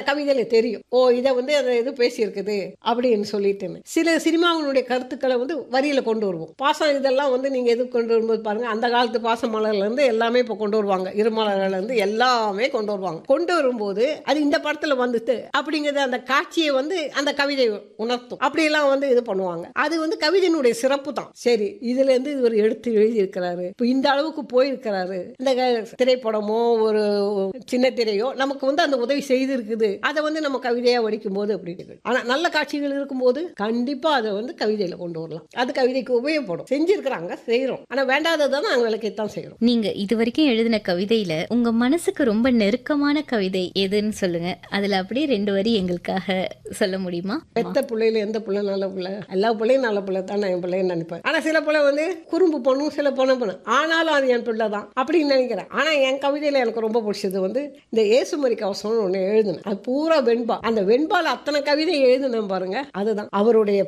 கவிதையில தெரியும் ஓ இதை வந்து அந்த இது பேசியிருக்குது அப்படின்னு சொல்லிட்டுன்னு சில சினிமாவினுடைய கருத்துக்களை வந்து வரியில கொண்டு வருவோம் பாசம் இதெல்லாம் வந்து நீங்க எது கொண்டு வரும்போது பாருங்க அந்த காலத்து பாச மலர்ல இருந்து எல்லாமே இப்போ கொண்டு வருவாங்க இருமலர்ல இருந்து எல்லாமே கொண்டு வருவாங்க கொண்டு வரும்போது அது இந்த படத்துல வந்துட்டு அப்படிங்கிறது அந்த காட்சியை வந்து அந்த கவிதை உணர்த்தும் அப்படியெல்லாம் வந்து இது பண்ணுவாங்க அது வந்து கவிதையினுடைய சிறப்பு தான் சரி இதுல இருந்து இவர் எடுத்து எழுதி இருக்கிறாரு இப்போ இந்த அளவுக்கு போயிருக்கிறாரு இந்த க- திரைப்படமோ ஒரு சின்ன திரையோ நமக்கு வந்து அந்த உதவி செய்திருக்குது அதை வந்து நம்ம கவிதையா வடிக்கும் போது அப்படி இருக்கு ஆனா நல்ல காட்சிகள் இருக்கும்போது கண்டிப்பா அதை வந்து கவிதையில கொண்டு வரலாம் அது கவிதைக்கு உபயோகப்படும் செஞ்சிருக்கிறாங்க செய்யறோம் ஆனா வேண்டாததை நாங்கள் விளக்கத்தான் செய்யறோம் நீங்க இது வரைக்கும் எழுதின கவிதையில உங்க மனசுக்கு ரொம்ப நெருக்கமான கவிதை எதுன்னு சொல்லுங்க அதுல அப்படியே ரெண்டு வரி எங்களுக்காக சொல்ல முடியுமா எத்த பிள்ளையில எந்த பிள்ளை நல்ல பிள்ளை எல்லா பிள்ளையும் நல்ல பிள்ளை தான் நான் என் பிள்ளைன்னு நினைப்பேன் ஆனா சில பிள்ளை வந்து குறும்பு பண்ணும் சில பொண்ணு பண்ணு ஆனாலும் அது என் பிள்ளை தான் அப்படின்னு நினைக்கிறேன் ஆனா என் கவிதையில எனக்கு ரொம்ப பிடிச்சது வந்து இந்த ஏசுமரி கவசம்னு ஒன்று எழுதுனேன் அது பூரா வெண்பா அந்த வெண்பால அத்தனை கவிதை எழுதுனேன் பாருங்க அதுதான் அவருடைய